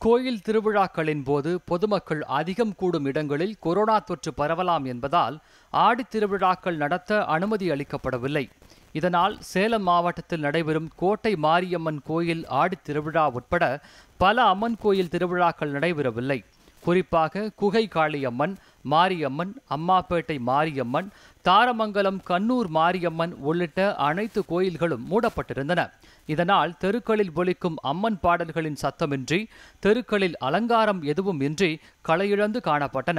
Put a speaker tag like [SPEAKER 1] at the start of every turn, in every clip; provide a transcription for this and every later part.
[SPEAKER 1] கோயில் திருவிழாக்களின் போது பொதுமக்கள் அதிகம் கூடும் இடங்களில் கொரோனா தொற்று பரவலாம் என்பதால் ஆடித் திருவிழாக்கள் நடத்த அனுமதி அளிக்கப்படவில்லை இதனால் சேலம் மாவட்டத்தில் நடைபெறும் கோட்டை மாரியம்மன் கோயில் ஆடித் திருவிழா உட்பட பல அம்மன் கோயில் திருவிழாக்கள் நடைபெறவில்லை குறிப்பாக குகை காளியம்மன் மாரியம்மன் அம்மாப்பேட்டை மாரியம்மன் தாரமங்கலம் கண்ணூர் மாரியம்மன் உள்ளிட்ட அனைத்து கோயில்களும் மூடப்பட்டிருந்தன இதனால் தெருக்களில் ஒலிக்கும் அம்மன் பாடல்களின் சத்தமின்றி தெருக்களில் அலங்காரம் எதுவும் இன்றி களையிழந்து காணப்பட்டன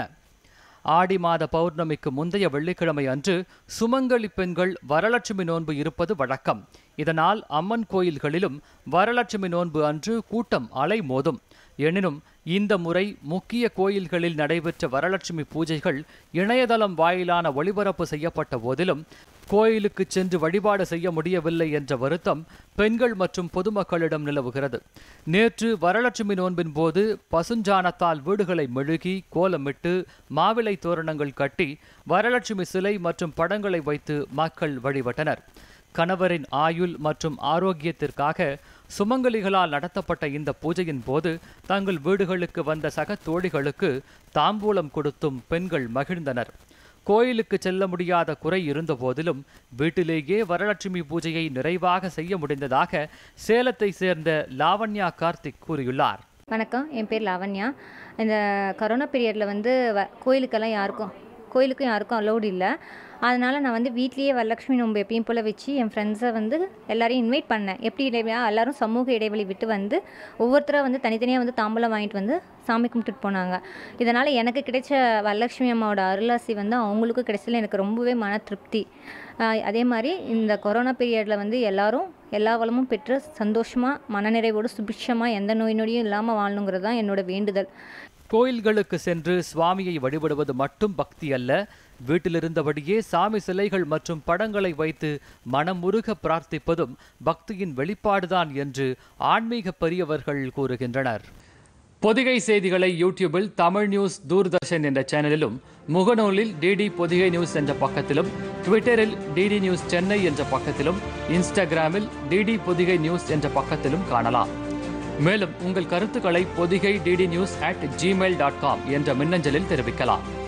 [SPEAKER 1] ஆடி மாத பௌர்ணமிக்கு முந்தைய வெள்ளிக்கிழமை அன்று சுமங்கலி பெண்கள் வரலட்சுமி நோன்பு இருப்பது வழக்கம் இதனால் அம்மன் கோயில்களிலும் வரலட்சுமி நோன்பு அன்று கூட்டம் அலைமோதும் எனினும் இந்த முறை முக்கிய கோயில்களில் நடைபெற்ற வரலட்சுமி பூஜைகள் இணையதளம் வாயிலான ஒளிபரப்பு செய்யப்பட்ட போதிலும் கோயிலுக்கு சென்று வழிபாடு செய்ய முடியவில்லை என்ற வருத்தம் பெண்கள் மற்றும் பொதுமக்களிடம் நிலவுகிறது நேற்று வரலட்சுமி நோன்பின் போது பசுஞ்சாணத்தால் வீடுகளை மெழுகி கோலமிட்டு மாவிளை தோரணங்கள் கட்டி வரலட்சுமி சிலை மற்றும் படங்களை வைத்து மக்கள் வழிபட்டனர் கணவரின் ஆயுள் மற்றும் ஆரோக்கியத்திற்காக சுமங்கலிகளால் நடத்தப்பட்ட இந்த பூஜையின் போது தங்கள் வீடுகளுக்கு வந்த சக தோழிகளுக்கு தாம்பூலம் கொடுத்தும் பெண்கள் மகிழ்ந்தனர் கோயிலுக்கு செல்ல முடியாத குறை இருந்த போதிலும் வீட்டிலேயே வரலட்சுமி பூஜையை நிறைவாக செய்ய முடிந்ததாக சேலத்தை சேர்ந்த லாவண்யா கார்த்திக் கூறியுள்ளார்
[SPEAKER 2] வணக்கம் என் பேர் லாவண்யா இந்த கரோனா பீரியடில் வந்து வ கோயிலுக்கெல்லாம் யாருக்கும் கோயிலுக்கும் யாருக்கும் அலௌடு இல்லை அதனால் நான் வந்து வீட்லேயே வரலட்சுமி நோன்பு எப்பயும் போல் வச்சு என் ஃப்ரெண்ட்ஸை வந்து எல்லாரையும் இன்வைட் பண்ணேன் எப்படி இடைவெளியாக எல்லாரும் சமூக இடைவெளி விட்டு வந்து ஒவ்வொருத்தராக வந்து தனித்தனியாக வந்து தாம்பூலம் வாங்கிட்டு வந்து சாமி கும்பிட்டுட்டு போனாங்க இதனால் எனக்கு கிடைச்ச வரலட்சுமி அம்மாவோட அருளாசி வந்து அவங்களுக்கும் கிடைச்சதுல எனக்கு ரொம்பவே மன திருப்தி ஆஹ் அதே மாதிரி இந்த கொரோனா பீரியடில் வந்து எல்லாரும் எல்லா வளமும் பெற்று சந்தோஷமாக மனநிறைவோடு சுபிட்சமாக எந்த நோய் நொடியும் இல்லாமல் வாழணுங்கிறது தான் என்னோட வேண்டுதல்
[SPEAKER 1] கோயில்களுக்கு சென்று சுவாமியை வழிபடுவது மட்டும் பக்தி அல்ல வீட்டிலிருந்தபடியே சாமி சிலைகள் மற்றும் படங்களை வைத்து மனமுருக பிரார்த்திப்பதும் பக்தியின் வெளிப்பாடுதான் என்று ஆன்மீக பெரியவர்கள் கூறுகின்றனர் பொதிகை செய்திகளை யூடியூபில் தமிழ் நியூஸ் தூர்தர்ஷன் என்ற சேனலிலும் முகநூலில் டிடி பொதிகை நியூஸ் என்ற பக்கத்திலும் ட்விட்டரில் டிடி நியூஸ் சென்னை என்ற பக்கத்திலும் இன்ஸ்டாகிராமில் டிடி பொதிகை நியூஸ் என்ற பக்கத்திலும் காணலாம் மேலும் உங்கள் கருத்துக்களை Podhigai DD news at Gmail dot com என்ற மின்னஞ்சலில் தெரிவிக்கலாம்